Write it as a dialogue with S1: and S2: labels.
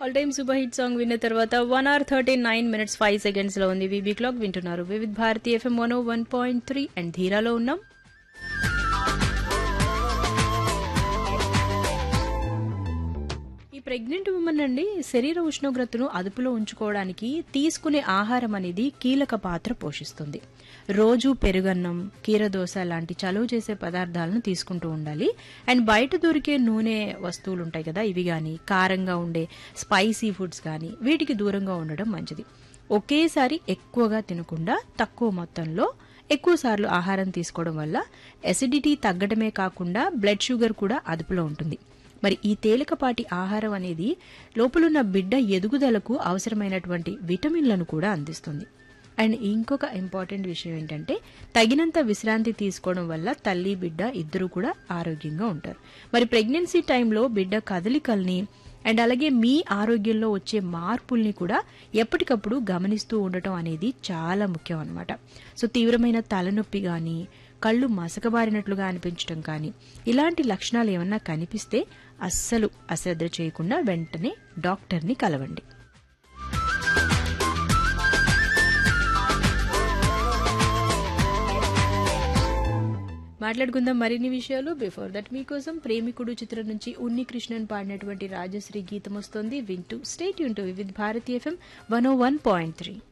S1: all time super hit song విన్న తర్వాత one hour thirty nine minutes five seconds లో ఉంది విబీ క్లాక్ వింటున్నారు Vividh Bharati FM one one point three and ధీరాలో ఉన్నాం ఈ ప్రెగ్నెంట్ ఉమెన్ అండి శరీర ఉష్ణోగ్రతను అదుపులో ఉంచుకోవడానికి తీసుకునే ఆహారం అనేది కీలక పాత్ర పోషిస్తుంది రోజు పెరుగన్నం కీరదోస లాంటి చలువ చేసే పదార్థాలను తీసుకుంటూ ఉండాలి అండ్ బయట దొరికే నూనె వస్తువులు ఉంటాయి కదా ఇవి గాని కారంగా ఉండే స్పైసీ ఫుడ్స్ కానీ వీటికి దూరంగా ఉండడం మంచిది ఒకేసారి ఎక్కువగా తినకుండా తక్కువ మొత్తంలో ఎక్కువ సార్లు ఆహారం తీసుకోవడం వల్ల ఎసిడిటీ తగ్గడమే కాకుండా బ్లడ్ షుగర్ కూడా అదుపులో ఉంటుంది మరి ఈ తేలికపాటి ఆహారం అనేది లోపలున్న బిడ్డ ఎదుగుదలకు అవసరమైనటువంటి విటమిన్లను కూడా అందిస్తుంది అండ్ ఇంకొక ఇంపార్టెంట్ విషయం ఏంటంటే తగినంత విశ్రాంతి తీసుకోవడం వల్ల తల్లి బిడ్డ ఇద్దరు కూడా ఆరోగ్యంగా ఉంటారు మరి ప్రెగ్నెన్సీ టైంలో బిడ్డ కదలికల్ని అండ్ అలాగే మీ ఆరోగ్యంలో వచ్చే మార్పుల్ని కూడా ఎప్పటికప్పుడు గమనిస్తూ ఉండటం అనేది చాలా ముఖ్యం అనమాట సో తీవ్రమైన తలనొప్పి కానీ కళ్ళు మసకబారినట్లుగా అనిపించడం కానీ ఇలాంటి లక్షణాలు ఏమన్నా కనిపిస్తే అస్సలు అశ్రద్ధ చేయకుండా వెంటనే డాక్టర్ని కలవండి మాట్లాడుకుందాం మరిన్ని విషయాలు బిఫోర్ దట్ మీకోసం ప్రేమికుడు చిత్రం నుంచి ఉన్ని కృష్ణన్ పాడినటువంటి రాజశ్రీ గీతం వస్తుంది వింటూ స్టేట్ యూన్ to with Bharati FM one oh one point three